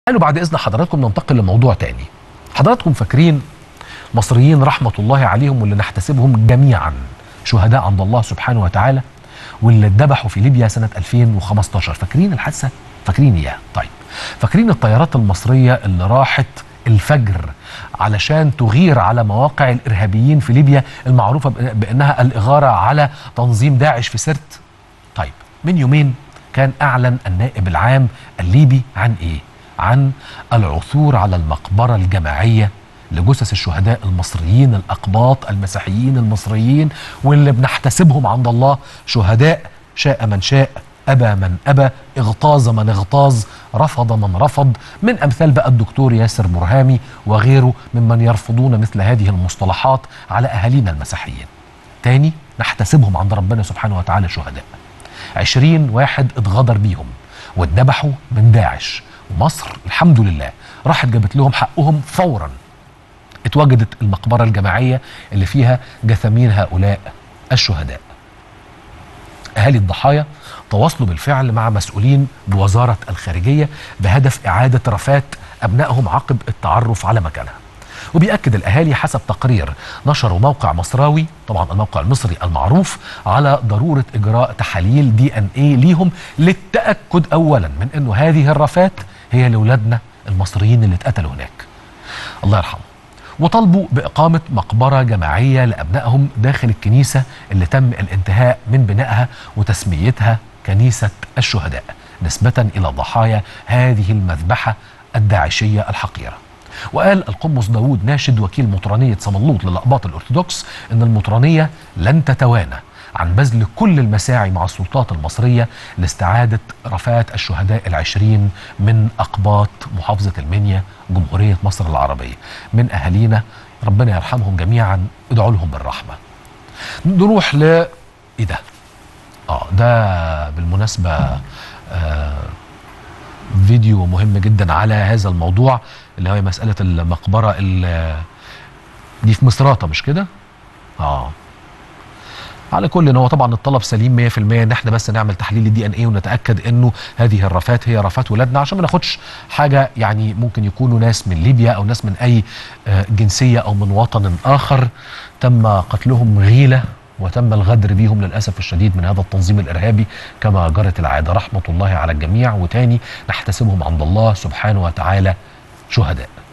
قالوا بعد اذن حضراتكم ننتقل لموضوع تاني حضراتكم فاكرين مصريين رحمه الله عليهم واللي نحتسبهم جميعا شهداء عند الله سبحانه وتعالى واللي اتذبحوا في ليبيا سنه 2015 فاكرين الحادثه فاكرين اياها طيب فاكرين الطيارات المصريه اللي راحت الفجر علشان تغير على مواقع الارهابيين في ليبيا المعروفه بانها الاغاره على تنظيم داعش في سرت طيب من يومين كان اعلن النائب العام الليبي عن ايه عن العثور على المقبره الجماعيه لجثث الشهداء المصريين الاقباط المسيحيين المصريين واللي بنحتسبهم عند الله شهداء شاء من شاء أبى من أبى اغتاظ من اغتاظ رفض من رفض من أمثال بقى الدكتور ياسر برهامي وغيره ممن يرفضون مثل هذه المصطلحات على أهالينا المسيحيين تاني نحتسبهم عند ربنا سبحانه وتعالى شهداء عشرين واحد اتغدر بيهم واتذبحوا من داعش ومصر الحمد لله راحت جابت لهم حقهم فورا اتوجدت المقبرة الجماعية اللي فيها جثامين هؤلاء الشهداء أهالي الضحايا تواصلوا بالفعل مع مسؤولين بوزارة الخارجية بهدف إعادة رفات أبنائهم عقب التعرف على مكانها وبيأكد الأهالي حسب تقرير نشره موقع مصراوي طبعا الموقع المصري المعروف على ضرورة إجراء تحاليل دي أن إيه ليهم للتأكد أولا من أنه هذه الرفات هي لأولادنا المصريين اللي اتقتلوا هناك الله يرحمه وطالبوا بإقامة مقبرة جماعية لأبنائهم داخل الكنيسة اللي تم الانتهاء من بنائها وتسميتها كنيسة الشهداء نسبة إلى ضحايا هذه المذبحة الداعشية الحقيرة وقال القمص داود ناشد وكيل مطرانية صملوط للأقباط الأرثوذكس أن المطرانية لن تتوانى عن بذل كل المساعي مع السلطات المصرية لاستعادة رفات الشهداء العشرين من أقباط محافظة المنيا جمهورية مصر العربية من أهالينا ربنا يرحمهم جميعا ادعوا لهم بالرحمة نروح ل إيه ده؟ آه ده بالمناسبة آه فيديو مهم جدا على هذا الموضوع اللي هي مسألة المقبرة دي في مصراتة مش كده؟ اه على كل ان هو طبعا الطلب سليم 100% ان احنا بس نعمل تحليل الدي ان ايه ونتاكد انه هذه الرفات هي رفات ولادنا عشان ما ناخدش حاجه يعني ممكن يكونوا ناس من ليبيا او ناس من اي جنسيه او من وطن اخر تم قتلهم غيله وتم الغدر بيهم للاسف الشديد من هذا التنظيم الارهابي كما جرت العاده رحمه الله على الجميع وتاني نحتسبهم عند الله سبحانه وتعالى شهداء